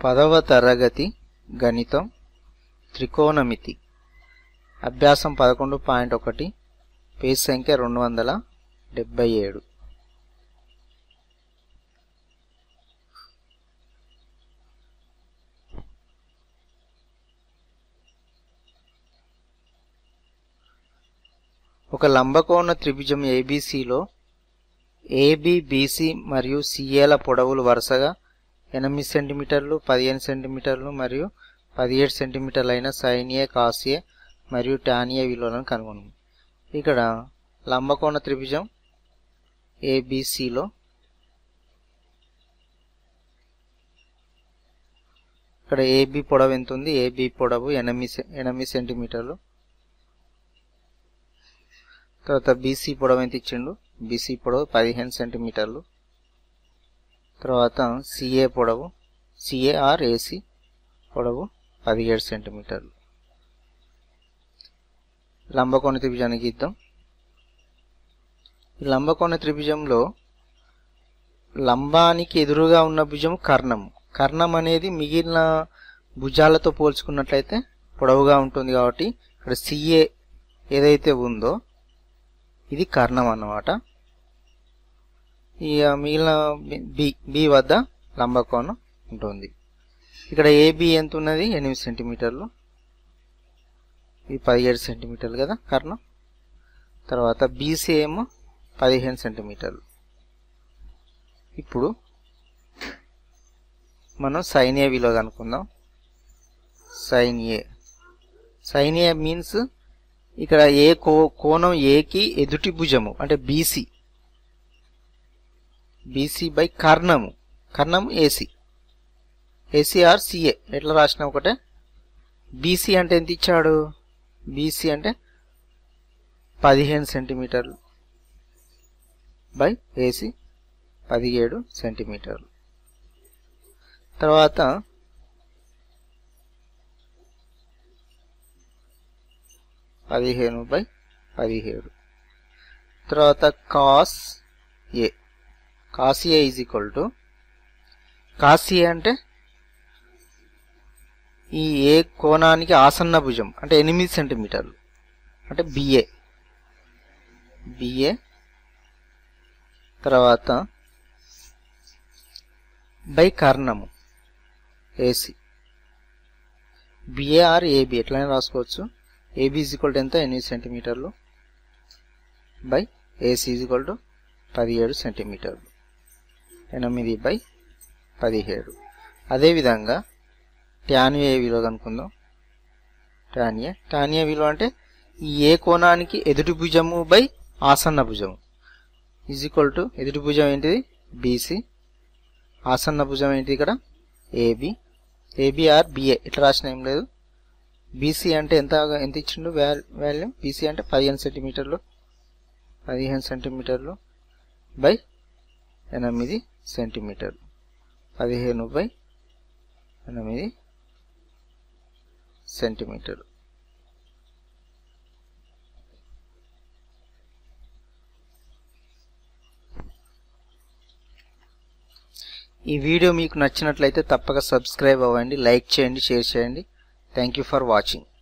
పదవ తరగతి గణితం త్రికోణమితి అభ్యాసం పదకొండు పాయింట్ ఒకటి పేజ్ సంఖ్య రెండు వందల డెబ్బై ఏడు ఒక లంబకోణ త్రిభుజం ఏబీసీలో ఏబి బీసీ మరియు సిఏల పొడవులు వరుసగా ఎనిమిది సెంటీమీటర్లు పదిహేను సెంటీమీటర్లు మరియు పదిహేడు సెంటీమీటర్లు అయిన సైన్ ఏ కాస్ ఏ మరియు టాన్ ఏ విలువలను కనుగొను ఇక్కడ లంబకోణ త్రిభుజం ఏబిసిలో ఇక్కడ ఏబి పొడవు ఎంత ఉంది ఏబి పొడవు ఎనిమిది సె- ఎనిమిది సెంటీమీటర్లు తర్వాత బీసీ పొడవు ఎంత ఇచ్చిండు బీసీ పొడవు పదిహేను సెంటీమీటర్లు తర్వాత సిఏ పొడవు సిఏ ఆర్ ఏసీ పొడవు పదిహేడు సెంటీమీటర్లు లంబకోణ త్రిభుజాన్ని గీద్దాం ఈ లంబకోణ త్రిభుజంలో లంబానికి ఎదురుగా ఉన్న భుజం కర్ణం కర్ణం అనేది మిగిలిన భుజాలతో పోల్చుకున్నట్లయితే పొడవుగా ఉంటుంది కాబట్టి ఇక్కడ సిఏ ఏదైతే ఉందో ఇది కర్ణం అన్నమాట ఇక మిగిలిన బి బి వద్ద లంబకోణం ఉంటుంది ఇక్కడ ఏబి ఎంత ఉన్నది ఎనిమిది సెంటీమీటర్లు ఇది పదిహేడు సెంటీమీటర్లు కదా కర్ణం తర్వాత బీసీ ఏమో పదిహేను సెంటీమీటర్లు ఇప్పుడు మనం సైన్ ఏ విలువ కనుక్కుందాం sine A sine A means ఇక్కడ ఏ కో కోణం ఏకి ఎదుటి భుజము అంటే బీసీ బీసీ బై కర్ణము కర్ణం ఏసీ ఏసీ ఆర్ సిఏ ఎట్లా రాసిన ఒకటే బీసీ అంటే ఎంత ఇచ్చాడు బీసీ అంటే పదిహేను సెంటీమీటర్లు బై ఏసీ పదిహేడు సెంటీమీటర్లు తర్వాత పదిహేను బై పదిహేడు తర్వాత cos A cos A is equal to cos A అంటే ఈ ఏ కోణానికి ఆసన్న భుజం అంటే ఎనిమిది సెంటీమీటర్లు అంటే బిఏ బిఏ తర్వాత బై కర్ణము ఏసీ బిఏఆర్ ఏబి ఎట్లయినా రాసుకోవచ్చు ఏబి ఈజ్ ఈక్వల్ టు ఎంత ఎనిమిది సెంటీమీటర్లు by AC is equal to పదిహేడు సెంటీమీటర్లు ఎనిమిది బై పదిహేడు అదేవిధంగా ట్యాన్ ఏ విలువ కనుక్కుందాం ట్యాన్ ఏ ట్యాన్ ఏ విలువ అంటే ఈ ఏ కోణానికి ఎదుటి భుజము బై ఆసన్న భుజము ఈజ్ ఈక్వల్ టు ఎదుటి భుజం ఏంటిది బీసీ ఆసన్న భుజం ఏంటి ఇక్కడ ఏబి ఏబిఆర్ బిఏ ఇట్లా రాసిన ఏం లేదు బీసీ అంటే ఎంత ఎంత ఇచ్చిండు వాల్యూ బీసీ అంటే పదిహేను సెంటీమీటర్లు పదిహేను సెంటీమీటర్లు బై ఎనిమిది సెంటీమీటర్లు పదిహేను బై ఎనిమిది సెంటీమీటర్లు ఈ వీడియో మీకు నచ్చినట్లయితే తప్పక సబ్స్క్రైబ్ అవ్వండి లైక్ చేయండి షేర్ చేయండి థ్యాంక్ యూ ఫర్ వాచింగ్